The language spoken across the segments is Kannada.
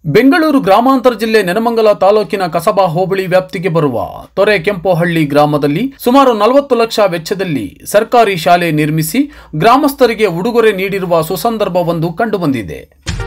ಬೆಂಗಳೂರು ಗ್ರಾಮಾಂತರ ಜಿಲ್ಲೆ ನೆನಮಂಗಲ ತಾಲೂಕಿನ ಕಸಬಾ ಹೋಬಳಿ ವ್ಯಾಪ್ತಿಗೆ ಬರುವ ತೊರೆ ಕೆಂಪೋಹಳ್ಳಿ ಗ್ರಾಮದಲ್ಲಿ ಸುಮಾರು ನಲವತ್ತು ಲಕ್ಷ ವೆಚ್ಚದಲ್ಲಿ ಸರ್ಕಾರಿ ಶಾಲೆ ನಿರ್ಮಿಸಿ ಗ್ರಾಮಸ್ಥರಿಗೆ ಉಡುಗೊರೆ ನೀಡಿರುವ ಸುಸಂದರ್ಭವೊಂದು ಕಂಡುಬಂದಿದೆ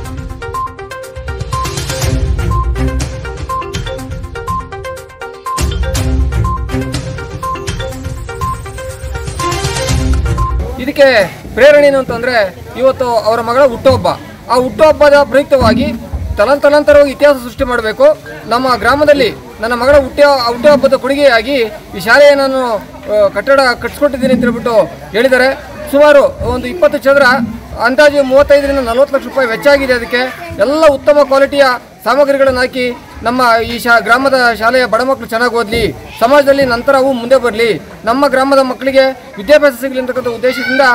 ಇದಕ್ಕೆ ಪ್ರೇರಣೆ ಏನು ಅಂತಂದ್ರೆ ಇವತ್ತು ಅವರ ಮಗಳ ಹುಟ್ಟುಹಬ್ಬ ಆ ಹುಟ್ಟುಹಬ್ಬದ ಪ್ರಯುಕ್ತವಾಗಿ ತಲಂತಲಾಂತರವಾಗಿ ಇತಿಹಾಸ ಸೃಷ್ಟಿ ಮಾಡಬೇಕು ನಮ್ಮ ಗ್ರಾಮದಲ್ಲಿ ನನ್ನ ಮಗಳ ಹುಟ್ಟ ಹುಟ್ಟುಹಬ್ಬದ ಕೊಡುಗೆಯಾಗಿ ಈ ಶಾಲೆಯ ನಾನು ಆ, ಕಟ್ಟಡ ಕಟ್ಸ್ಕೊಟ್ಟಿದ್ದೀನಿ ಅಂತ ಹೇಳ್ಬಿಟ್ಟು ಹೇಳಿದ್ದಾರೆ ಸುಮಾರು ಒಂದು ಇಪ್ಪತ್ತು ಚದರ ಅಂದಾಜು ಮೂವತ್ತೈದರಿಂದ ನಲವತ್ತು ಲಕ್ಷ ರೂಪಾಯಿ ವೆಚ್ಚ ಆಗಿದೆ ಅದಕ್ಕೆ ಎಲ್ಲ ಉತ್ತಮ ಕ್ವಾಲಿಟಿಯ ಸಾಮಗ್ರಿಗಳನ್ನು ಹಾಕಿ ನಮ್ಮ ಈ ಶಾ ಗ್ರಾಮದ ಶಾಲೆಯ ಬಡ ಮಕ್ಕಳು ಚೆನ್ನಾಗಿ ಓದಲಿ ಸಮಾಜದಲ್ಲಿ ನಂತರ ಅವು ಮುಂದೆ ಬರಲಿ ನಮ್ಮ ಗ್ರಾಮದ ಮಕ್ಕಳಿಗೆ ವಿದ್ಯಾಭ್ಯಾಸ ಸಿಗಲಿ ಅಂತಕ್ಕಂಥ ಉದ್ದೇಶದಿಂದ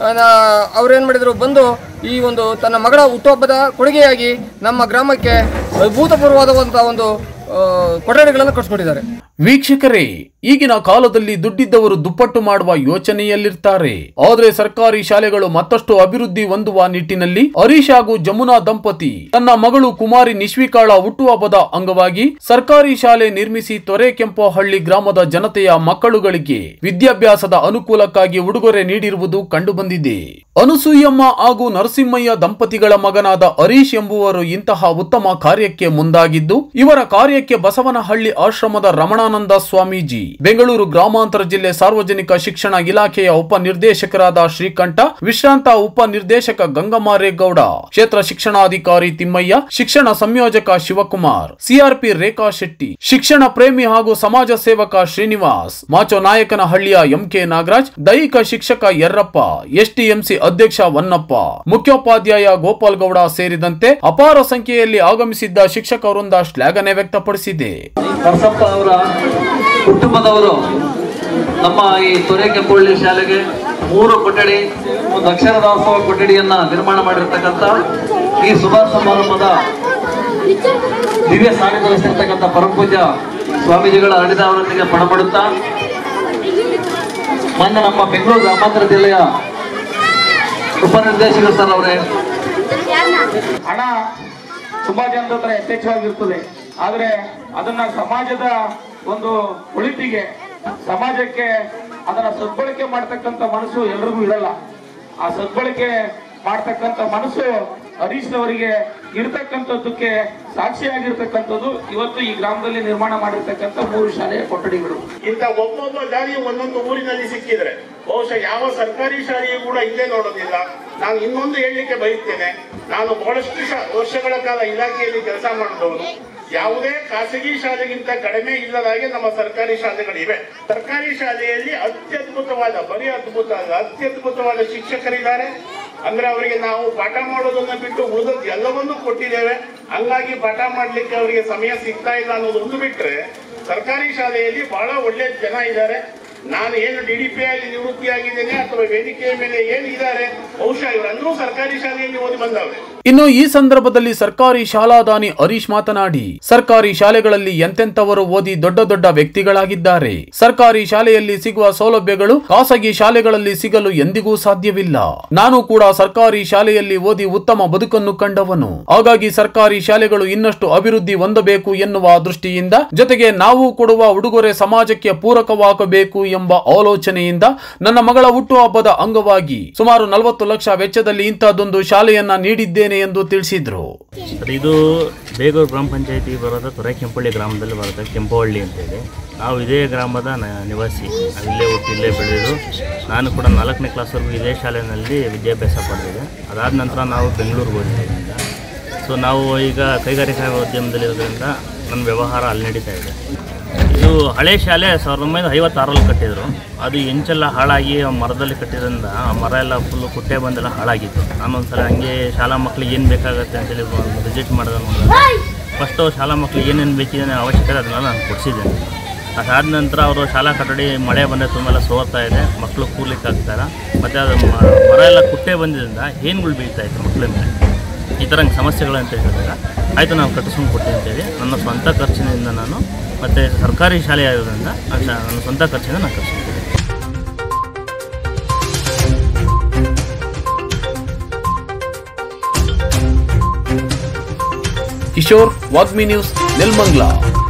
ಅವ್ರು ಏನು ಮಾಡಿದರು ಬಂದು ಈ ಒಂದು ತನ್ನ ಮಗಳ ಹುಟ್ಟುಹಬ್ಬದ ಕೊಡುಗೆಯಾಗಿ ನಮ್ಮ ಗ್ರಾಮಕ್ಕೆ ಅಭೂತಪೂರ್ವವಾದಂಥ ಒಂದು ಆ, ಕೊಠಡಿಗಳನ್ನು ಕಟ್ಸ್ಕೊಟ್ಟಿದ್ದಾರೆ ವೀಕ್ಷಕರೇ ಈಗಿನ ಕಾಲದಲ್ಲಿ ದುಡ್ಡಿದ್ದವರು ದುಪ್ಪಟ್ಟು ಮಾಡುವ ಯೋಚನೆಯಲ್ಲಿರ್ತಾರೆ ಆದ್ರೆ ಸರ್ಕಾರಿ ಶಾಲೆಗಳು ಮತ್ತಷ್ಟು ಅಭಿವೃದ್ಧಿ ಹೊಂದುವ ನಿಟ್ಟಿನಲ್ಲಿ ಹರೀಶ್ ಹಾಗೂ ಜಮುನಾ ದಂಪತಿ ತನ್ನ ಮಗಳು ಕುಮಾರಿ ನಿಶ್ವಿಕಾಳ ಹುಟ್ಟುಹಬ್ಬದ ಅಂಗವಾಗಿ ಸರ್ಕಾರಿ ಶಾಲೆ ನಿರ್ಮಿಸಿ ತೊರೆ ಕೆಂಪೋಹಳ್ಳಿ ಗ್ರಾಮದ ಜನತೆಯ ಮಕ್ಕಳುಗಳಿಗೆ ವಿದ್ಯಾಭ್ಯಾಸದ ಅನುಕೂಲಕ್ಕಾಗಿ ಉಡುಗೊರೆ ನೀಡಿರುವುದು ಕಂಡುಬಂದಿದೆ ಅನುಸೂಯಮ್ಮ ಹಾಗೂ ನರಸಿಂಹಯ್ಯ ದಂಪತಿಗಳ ಮಗನಾದ ಹರೀಶ್ ಎಂಬುವರು ಇಂತಹ ಉತ್ತಮ ಕಾರ್ಯಕ್ಕೆ ಮುಂದಾಗಿದ್ದು ಇವರ ಕಾರ್ಯಕ್ಕೆ ಬಸವನಹಳ್ಳಿ ಆಶ್ರಮದ ರಮಣಾನಂದ ಸ್ವಾಮೀಜಿ ಬೆಂಗಳೂರು ಗ್ರಾಮಾಂತರ ಜಿಲ್ಲೆ ಸಾರ್ವಜನಿಕ ಶಿಕ್ಷಣ ಇಲಾಖೆಯ ಉಪನಿರ್ದೇಶಕರಾದ ಶ್ರೀಕಂಠ ವಿಶ್ರಾಂತ ಉಪನಿರ್ದೇಶಕ ಗಂಗಮಾರೇಗೌಡ ಕ್ಷೇತ್ರ ಶಿಕ್ಷಣಾಧಿಕಾರಿ ತಿಮ್ಮಯ್ಯ ಶಿಕ್ಷಣ ಸಂಯೋಜಕ ಶಿವಕುಮಾರ್ ಸಿಆರ್ಪಿ ರೇಖಾ ಶೆಟ್ಟಿ ಶಿಕ್ಷಣ ಪ್ರೇಮಿ ಹಾಗೂ ಸಮಾಜ ಸೇವಕ ಶ್ರೀನಿವಾಸ್ ಮಾಚೋ ನಾಯಕನಹಳ್ಳಿಯ ಎಂಕೆ ನಾಗರಾಜ್ ದೈಹಿಕ ಶಿಕ್ಷಕ ಯರ್ರಪ್ಪ ಎಸ್ಟಿಎಂಸಿ ಅಧ್ಯಕ್ಷ ವನ್ನಪ್ಪ ಮುಖ್ಯೋಪಾಧ್ಯಾಯ ಗೋಪಾಲ್ ಗೌಡ ಸೇರಿದಂತೆ ಅಪಾರ ಸಂಖ್ಯೆಯಲ್ಲಿ ಆಗಮಿಸಿದ್ದ ಶಿಕ್ಷಕ ವೃಂದ ಶ್ಲಾಘನೆ ವ್ಯಕ್ತಪಡಿಸಿದೆ ನರಸಪ್ಪ ಅವರ ಕುಟುಂಬದವರು ನಮ್ಮ ಈ ತೊರೆ ಕೆಂಪುಳ್ಳಿ ಶಾಲೆಗೆ ಮೂರು ಕೊಠಡಿ ಒಂದು ಅಕ್ಷರ ದಾಸೋಹ ಕೊಠಡಿಯನ್ನ ನಿರ್ಮಾಣ ಮಾಡಿರ್ತಕ್ಕಂಥ ಈ ಶುಭ ಸಮಾರಂಭದ ದಿವ್ಯ ಸಾನ್ನಿಧ್ಯ ವಹಿಸಿರ್ತಕ್ಕಂಥ ಪರಮಪೂಜ್ಯ ಸ್ವಾಮೀಜಿಗಳ ಅಡಿದಾವರೊಂದಿಗೆ ಪಣಪಡುತ್ತಾ ಮೊನ್ನೆ ನಮ್ಮ ಬೆಂಗಳೂರು ಗ್ರಾಮಾಂತರ ಜಿಲ್ಲೆಯ ಉಪನಿರ್ದೇಶಕರು ಸರ್ ಅವರೇ ಹಣ ತುಂಬಾ ಜನರ ಹತ್ರ ಯಥೇಚ್ಛವಾಗಿರ್ತದೆ ಆದ್ರೆ ಅದನ್ನ ಸಮಾಜದ ಒಂದು ಒಳಿತಿಗೆ ಸಮಾಜಕ್ಕೆ ಅದನ್ನ ಸದ್ಬಳಕೆ ಮಾಡ್ತಕ್ಕಂಥ ಮನಸ್ಸು ಎಲ್ರಿಗೂ ಇರಲ್ಲ ಆ ಸದ್ಬಳಕೆ ಮಾಡ್ತಕ್ಕಂಥ ಮನಸ್ಸು ಹರೀಶ್ನವರಿಗೆ ಇರ್ತಕ್ಕಂಥದ್ದಕ್ಕೆ ಸಾಕ್ಷಿಯಾಗಿರ್ತಕ್ಕಂಥದ್ದು ಇವತ್ತು ಈ ಗ್ರಾಮದಲ್ಲಿ ನಿರ್ಮಾಣ ಮಾಡಿರ್ತಕ್ಕಂಥ ಮೂರು ಶಾಲೆಯ ಕೊಠಡಿಗಳು ಇಂಥ ಒಬ್ಬೊಬ್ಬ ದಾರಿ ಒಂದೊಂದು ಊರಿನಲ್ಲಿ ಸಿಕ್ಕಿದ್ರೆ ಬಹುಶಃ ಯಾವ ಸರ್ಕಾರಿ ಶಾಲೆಯೂ ಕೂಡ ಇಲ್ಲೇ ನೋಡೋದಿಲ್ಲ ನಾನು ಇನ್ನೊಂದು ಹೇಳಲಿಕ್ಕೆ ಬಯಸ್ತೇನೆ ನಾನು ಬಹಳಷ್ಟು ಶ- ವರ್ಷಗಳ ಕಾಲ ಇಲಾಖೆಯಲ್ಲಿ ಕೆಲಸ ಮಾಡಿದವನು ಯಾವುದೇ ಖಾಸಗಿ ಶಾಲೆಗಿಂತ ಕಡಿಮೆ ಇಲ್ಲದ ಹಾಗೆ ನಮ್ಮ ಸರ್ಕಾರಿ ಶಾಲೆಗಳಿವೆ ಸರ್ಕಾರಿ ಶಾಲೆಯಲ್ಲಿ ಅತ್ಯದ್ಭುತವಾದ ಬರೀ ಅದ್ಭುತ ಅಲ್ಲ ಅತ್ಯದ್ಭುತವಾದ ಶಿಕ್ಷಕರಿದ್ದಾರೆ ಅಂದ್ರೆ ಅವರಿಗೆ ನಾವು ಪಾಠ ಮಾಡೋದನ್ನ ಬಿಟ್ಟು ಉಳಿದದ್ದು ಎಲ್ಲವನ್ನೂ ಕೊಟ್ಟಿದ್ದೇವೆ ಹಂಗಾಗಿ ಪಾಠ ಮಾಡ್ಲಿಕ್ಕೆ ಅವರಿಗೆ ಸಮಯ ಸಿಗ್ತಾ ಇಲ್ಲ ಅನ್ನೋದು ಒಂದು ಬಿಟ್ರೆ ಸರ್ಕಾರಿ ಶಾಲೆಯಲ್ಲಿ ಬಹಳ ಒಳ್ಳೆ ಜನ ಇದ್ದಾರೆ ನಾನು ಏನು ಡಿ ಡಿ ಪಿ ಆಗಿ ನಿವೃತ್ತಿಯಾಗಿದ್ದೇನೆ ಅಥವಾ ವೇದಿಕೆಯ ಮೇಲೆ ಏನು ಇದ್ದಾರೆ ಬಹುಶಃ ಇವರೆಲ್ಲರೂ ಸರ್ಕಾರಿ ಶಾಲೆಯಲ್ಲಿ ಓದಿ ಬಂದವರು ಇನ್ನು ಈ ಸಂದರ್ಭದಲ್ಲಿ ಸರ್ಕಾರಿ ಶಾಲಾದಾನಿ ಹರೀಶ್ ಮಾತನಾಡಿ ಸರ್ಕಾರಿ ಶಾಲೆಗಳಲ್ಲಿ ಎಂತೆಂತವರು ಓದಿ ದೊಡ್ಡ ದೊಡ್ಡ ವ್ಯಕ್ತಿಗಳಾಗಿದ್ದಾರೆ ಸರ್ಕಾರಿ ಶಾಲೆಯಲ್ಲಿ ಸಿಗುವ ಸೌಲಭ್ಯಗಳು ಖಾಸಗಿ ಶಾಲೆಗಳಲ್ಲಿ ಸಿಗಲು ಎಂದಿಗೂ ಸಾಧ್ಯವಿಲ್ಲ ನಾನು ಕೂಡ ಸರ್ಕಾರಿ ಶಾಲೆಯಲ್ಲಿ ಓದಿ ಉತ್ತಮ ಬದುಕನ್ನು ಕಂಡವನು ಹಾಗಾಗಿ ಸರ್ಕಾರಿ ಶಾಲೆಗಳು ಇನ್ನಷ್ಟು ಅಭಿವೃದ್ಧಿ ಹೊಂದಬೇಕು ಎನ್ನುವ ದೃಷ್ಟಿಯಿಂದ ಜೊತೆಗೆ ನಾವು ಕೊಡುವ ಉಡುಗೊರೆ ಸಮಾಜಕ್ಕೆ ಪೂರಕವಾಗಬೇಕು ಎಂಬ ಆಲೋಚನೆಯಿಂದ ನನ್ನ ಮಗಳ ಹುಟ್ಟುಹಬ್ಬದ ಅಂಗವಾಗಿ ಸುಮಾರು ನಲವತ್ತು ಲಕ್ಷ ವೆಚ್ಚದಲ್ಲಿ ಇಂತಹದೊಂದು ಶಾಲೆಯನ್ನ ನೀಡಿದ್ದೇನೆ ಎಂದು ತಿಳಿಸಿದ್ರು ಸರ್ ಇದು ಬೇಗೂರು ಗ್ರಾಮ ಪಂಚಾಯತಿ ಬರೋದು ತೊರೆ ಕೆಂಪಳ್ಳಿ ಗ್ರಾಮದಲ್ಲಿ ಬರುತ್ತೆ ಕೆಂಪಹಳ್ಳಿ ಅಂತೇಳಿ ನಾವು ಇದೇ ಗ್ರಾಮದ ನ- ನಿವಾಸಿ ನಾವು ಇಲ್ಲೇ ಹುಟ್ಟಿ ಇಲ್ಲೇ ಬೆಳೆದಿದ್ದು ನಾನು ಕೂಡ ನಾಲ್ಕನೇ ಕ್ಲಾಸ್ವರೆಗೂ ಇದೇ ಶಾಲೆಯಲ್ಲಿ ವಿದ್ಯಾಭ್ಯಾಸ ಪಡೆದಿದೆ ಅದಾದ ನಂತರ ನಾವು ಬೆಂಗಳೂರಿಗೆ ಹೋಗಿದ್ದೀವಿ ಈಗ ಸೊ ನಾವು ಈಗ ಕೈಗಾರಿಕಾ ಉದ್ಯಮದಲ್ಲಿ ಇರೋದ್ರಿಂದ ನನ್ನ ವ್ಯವಹಾರ ಅಲ್ಲಿ ನಡೀತಾ ಇದೆ ಇದು ಹಳೆ ಶಾಲೆ ಸಾವಿರದ ಒಂಬೈನೂರ ಐವತ್ತಾರಲ್ಲಿ ಕಟ್ಟಿದ್ರು ಅದು ಎಂಚೆಲ್ಲ ಹಾಳಾಗಿ ಆ ಮರದಲ್ಲಿ ಕಟ್ಟಿದ್ರಿಂದ ಆ ಮರ ಎಲ್ಲ ಫುಲ್ಲು ಕುಟ್ಟೆ ಬಂದೆಲ್ಲ ಹಾಳಾಗಿತ್ತು ನಾನು ಒಂದ್ಸಲ ಹಂಗೆ ಶಾಲಾ ಮಕ್ಳಿಗೆ ಏನು ಬೇಕಾಗುತ್ತೆ ಅಂತೇಳಿ ವಿಸಿಟ್ ಮಾಡಿದ ಫಸ್ಟು ಶಾಲಾ ಮಕ್ಳಿಗೆ ಏನೇನು ಬೇಕಿದೆ ಅವಶ್ಯಕತೆ ಅದನ್ನೆಲ್ಲ ನಾನು ಕೊಡಿಸಿದ್ದೇನೆ ಅದಾದ ನಂತರ ಅವರು ಶಾಲಾ ಕೊಠಡಿ ಮಳೆ ಬಂದರೆ ತುಂಬ ಎಲ್ಲ ಸೋರ್ತಾ ಇದೆ ಮಕ್ಕಳು ಕೂರ್ಲಿಕ್ಕೆ ಆಗ್ತಾರ ಮತ್ತು ಅದು ಮ- ಮರ ಎಲ್ಲ ಕುಟ್ಟೆ ಬಂದಿದ್ದರಿಂದ ಏನುಗಳು ಬೀಳ್ತಾ ಇತ್ತು ಮಕ್ಕಳ ಮೇಲೆ ಈ ಥರ ಸಮಸ್ಯೆಗಳು ಅಂತ ಹೇಳಿದಾಗ ಆಯಿತು ನಾವು ಕಟ್ಟಿಸ್ಕೊಂಡು ಕೊಡ್ತೀವಿ ಅಂತೇಳಿ ನನ್ನ ಸ್ವಂತ ಖರ್ಚಿನಿಂದ ನಾನು ಮತ್ತು ಸರ್ಕಾರಿ ಶಾಲೆ ಆಗಿರೋದ್ರಿಂದ ನನ್ನ ನನ್ನ ಸ್ವಂತ ಖರ್ಚಿಂದ ನಾನು ಕಟ್ಟಿಸ್ಕೊತೀನಿ ಕಿಶೋರ್ ವಾಗ್ಮಿ ನ್ಯೂಸ್ ನೆಲ್ಮಂಗ್ಲಾ